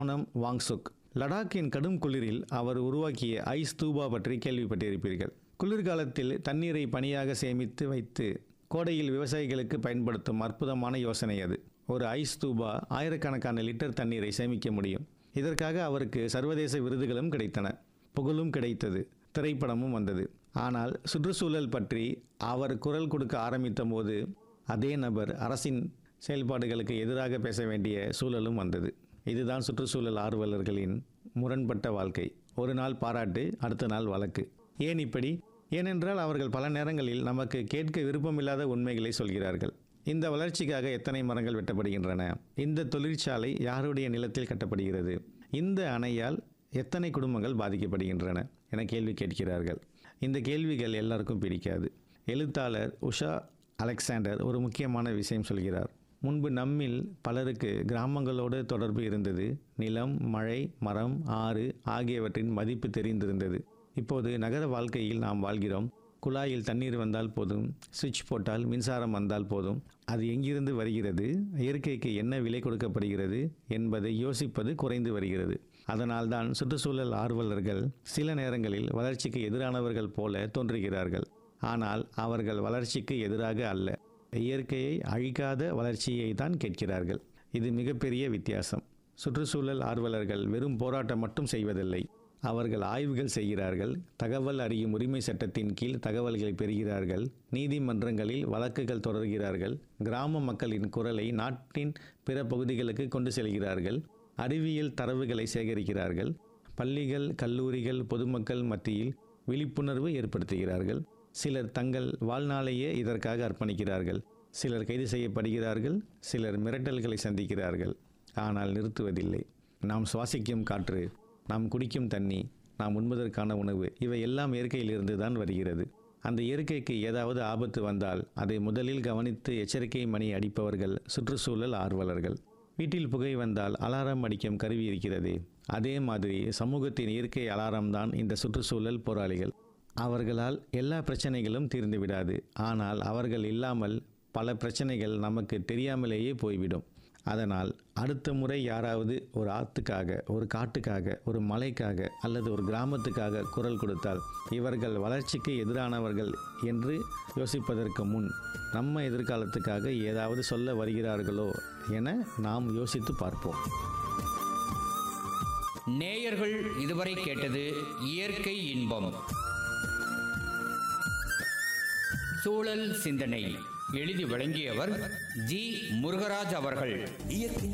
ஓனம் வாங்சுக் லடாக்கின் கடும் குளிரில் அவர் உருவாக்கிய ஐஸ் தூபா பற்றி கேள்விப்பட்டிருப்பீர்கள் குளிர்காலத்தில் தண்ணீரை பனியாக சேமித்து வைத்து கோடையில் விவசாயிகளுக்கு பயன்படுத்தும் அற்புதமான யோசனை அது ஒரு ஐஸ் தூபா ஆயிரக்கணக்கான லிட்டர் தண்ணீரை சேமிக்க முடியும் இதற்காக அவருக்கு சர்வதேச விருதுகளும் கிடைத்தன புகழும் கிடைத்தது திரைப்படமும் வந்தது ஆனால் சுற்றுச்சூழல் பற்றி அவர் குரல் கொடுக்க ஆரம்பித்த போது அதே நபர் அரசின் செயல்பாடுகளுக்கு எதிராக பேச வேண்டிய சூழலும் வந்தது இதுதான் சுற்றுச்சூழல் ஆர்வலர்களின் முரண்பட்ட வாழ்க்கை ஒரு நாள் பாராட்டு அடுத்த நாள் வழக்கு ஏன் இப்படி ஏனென்றால் அவர்கள் பல நேரங்களில் நமக்கு கேட்க விருப்பமில்லாத உண்மைகளை சொல்கிறார்கள் இந்த வளர்ச்சிக்காக எத்தனை மரங்கள் வெட்டப்படுகின்றன இந்த தொழிற்சாலை யாருடைய நிலத்தில் கட்டப்படுகிறது இந்த அணையால் எத்தனை குடும்பங்கள் பாதிக்கப்படுகின்றன என கேள்வி கேட்கிறார்கள் இந்த கேள்விகள் எல்லாருக்கும் பிடிக்காது எழுத்தாளர் உஷா அலெக்சாண்டர் ஒரு முக்கியமான விஷயம் சொல்கிறார் முன்பு நம்மில் பலருக்கு கிராமங்களோடு தொடர்பு இருந்தது நிலம் மழை மரம் ஆறு ஆகியவற்றின் மதிப்பு தெரிந்திருந்தது இப்போது நகர வாழ்க்கையில் நாம் வாழ்கிறோம் குழாயில் தண்ணீர் வந்தால் போதும் சுவிட்ச் போட்டால் மின்சாரம் வந்தால் போதும் அது எங்கிருந்து வருகிறது இயற்கைக்கு என்ன விலை கொடுக்கப்படுகிறது என்பதை யோசிப்பது குறைந்து வருகிறது அதனால்தான் சுற்றுச்சூழல் ஆர்வலர்கள் சில நேரங்களில் வளர்ச்சிக்கு எதிரானவர்கள் போல தோன்றுகிறார்கள் ஆனால் அவர்கள் வளர்ச்சிக்கு எதிராக அல்ல இயற்கையை அழிக்காத வளர்ச்சியை தான் கேட்கிறார்கள் இது மிகப்பெரிய வித்தியாசம் சுற்றுச்சூழல் ஆர்வலர்கள் வெறும் போராட்டம் மட்டும் செய்வதில்லை அவர்கள் ஆய்வுகள் செய்கிறார்கள் தகவல் அறியும் உரிமை சட்டத்தின் கீழ் தகவல்களை பெறுகிறார்கள் நீதிமன்றங்களில் வழக்குகள் தொடர்கிறார்கள் கிராம மக்களின் குரலை நாட்டின் பிற பகுதிகளுக்கு கொண்டு செல்கிறார்கள் அறிவியல் தரவுகளை சேகரிக்கிறார்கள் பள்ளிகள் கல்லூரிகள் பொதுமக்கள் மத்தியில் விழிப்புணர்வு ஏற்படுத்துகிறார்கள் சிலர் தங்கள் வாழ்நாளையே இதற்காக அர்ப்பணிக்கிறார்கள் சிலர் கைது செய்யப்படுகிறார்கள் சிலர் மிரட்டல்களை சந்திக்கிறார்கள் ஆனால் நிறுத்துவதில்லை நாம் சுவாசிக்கும் காற்று நாம் குடிக்கும் தண்ணி நாம் உண்பதற்கான உணவு இவை எல்லாம் இயற்கையிலிருந்து தான் வருகிறது அந்த இயற்கைக்கு ஏதாவது ஆபத்து வந்தால் அதை முதலில் கவனித்து எச்சரிக்கை மணி அடிப்பவர்கள் சுற்றுச்சூழல் ஆர்வலர்கள் வீட்டில் புகை வந்தால் அலாரம் அடிக்கும் கருவி இருக்கிறதே அதே மாதிரி சமூகத்தின் இயற்கை அலாரம் தான் இந்த சுற்றுச்சூழல் போராளிகள் அவர்களால் எல்லா பிரச்சனைகளும் தீர்ந்து விடாது ஆனால் அவர்கள் இல்லாமல் பல பிரச்சனைகள் நமக்கு தெரியாமலேயே போய்விடும் அதனால் அடுத்த முறை யாராவது ஒரு ஆத்துக்காக ஒரு காட்டுக்காக ஒரு மலைக்காக அல்லது ஒரு கிராமத்துக்காக குரல் கொடுத்தால் இவர்கள் வளர்ச்சிக்கு எதிரானவர்கள் என்று யோசிப்பதற்கு முன் நம்ம எதிர்காலத்துக்காக ஏதாவது சொல்ல வருகிறார்களோ என நாம் யோசித்து பார்ப்போம் நேயர்கள் இதுவரை கேட்டது இயற்கை இன்பம் சூழல் சிந்தனை எழுதி வழங்கியவர் ஜி முருகராஜ் அவர்கள் இயற்கை